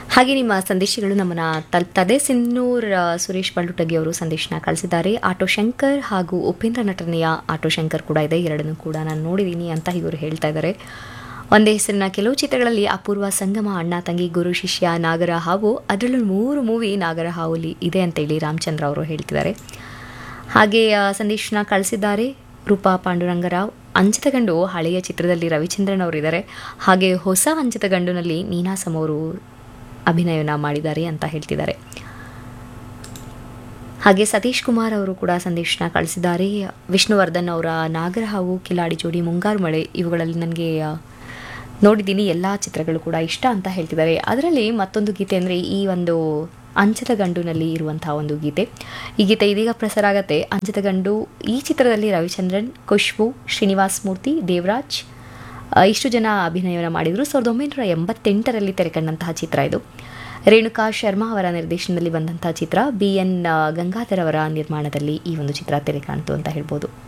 ಹಾಗೆ ನಿಮ್ಮ ಸಂದೇಶಗಳು ನಮ್ಮನ್ನ ತಲುಪ್ತದೆ ಸಿನ್ನೂರ್ ಆ, ಸುರೇಶ್ ಬಳ್ಳುಟಗಿ ಅವರು ಸಂದೇಶನ ಕಳಿಸಿದ್ದಾರೆ ಆಟೋ ಶಂಕರ್ ಹಾಗೂ ಉಪೇಂದ್ರ ನಟನೆಯ ಆಟೋ ಶಂಕರ್ ಕೂಡ ಇದೆ ಎರಡನ್ನೂ ಕೂಡ ನಾನು ನೋಡಿದ್ದೀನಿ ಅಂತ ಇವರು ಹೇಳ್ತಾ ಇದ್ದಾರೆ ಒಂದೇ ಹೆಸರಿನ ಕೆಲವು ಚಿತ್ರಗಳಲ್ಲಿ ಅಪೂರ್ವ ಸಂಗಮ ಅಣ್ಣ ತಂಗಿ ಗುರು ಶಿಷ್ಯ ನಾಗರ ಹಾವು ಅದರಲ್ಲೂ ಮೂರು ಮೂವಿ ನಾಗರ ಹಾವುಲಿ ಇದೆ ಅಂತೇಳಿ ರಾಮಚಂದ್ರ ಅವರು ಹೇಳ್ತಿದ್ದಾರೆ ಹಾಗೆ ಆ, ಸಂದೇಶನ ಕಳಿಸಿದ್ದಾರೆ ರೂಪಾ ಪಾಂಡುರಂಗರಾವ್ ಅಂಚಿತ ಗಂಡು ಹಳೆಯ ಚಿತ್ರದಲ್ಲಿ ರವಿಚಂದ್ರನ್ ಅವರಿದ್ದಾರೆ ಹಾಗೆ ಹೊಸ ಅಂಚಿತ ಗಂಡುನಲ್ಲಿ ನೀನಾಸಮ್ ಅವರು ಅಭಿನಯನ ಮಾಡಿದ್ದಾರೆ ಅಂತ ಹೇಳ್ತಿದ್ದಾರೆ ಹಾಗೆ ಸತೀಶ್ ಕುಮಾರ್ ಅವರು ಕೂಡ ಸಂದೇಶನ ಕಳಿಸಿದ್ದಾರೆ ವಿಷ್ಣುವರ್ಧನ್ ಅವರ ನಾಗರಹಾವು ಕಿಲಾಡಿ ಜೋಡಿ ಮುಂಗಾರು ಮಳೆ ಇವುಗಳಲ್ಲಿ ನನಗೆ ಆ, ನೋಡಿದ್ದೀನಿ ಎಲ್ಲ ಚಿತ್ರಗಳು ಕೂಡ ಇಷ್ಟ ಅಂತ ಹೇಳ್ತಿದ್ದಾರೆ ಅದರಲ್ಲಿ ಮತ್ತೊಂದು ಗೀತೆ ಅಂದರೆ ಈ ಒಂದು ಅಂಚದ ಗಂಡುನಲ್ಲಿ ಇರುವಂತಹ ಒಂದು ಗೀತೆ ಈ ಗೀತೆ ಇದೀಗ ಪ್ರಸಾರ ಆಗತ್ತೆ ಅಂಚದ ಗಂಡು ಈ ಚಿತ್ರದಲ್ಲಿ ರವಿಚಂದ್ರನ್ ಖುಷ್ಬು ಶ್ರೀನಿವಾಸ್ ಮೂರ್ತಿ ದೇವರಾಜ್ ಆ, ಇಷ್ಟು ಜನ ಅಭಿನಯವನ್ನು ಮಾಡಿದರು ಸಾವಿರದ ಒಂಬೈನೂರ ಎಂಬತ್ತೆಂಟರಲ್ಲಿ ತೆರೆಕಂಡಂತಹ ಚಿತ್ರ ಇದು ರೇಣುಕಾ ಶರ್ಮಾ ಅವರ ನಿರ್ದೇಶನದಲ್ಲಿ ಬಂದಂತಹ ಚಿತ್ರ ಬಿ ಎನ್ ಗಂಗಾಧರ್ ಅವರ ನಿರ್ಮಾಣದಲ್ಲಿ ಈ ಒಂದು ಚಿತ್ರ ತೆರೆ ಕಾಣ್ತು ಅಂತ ಹೇಳ್ಬೋದು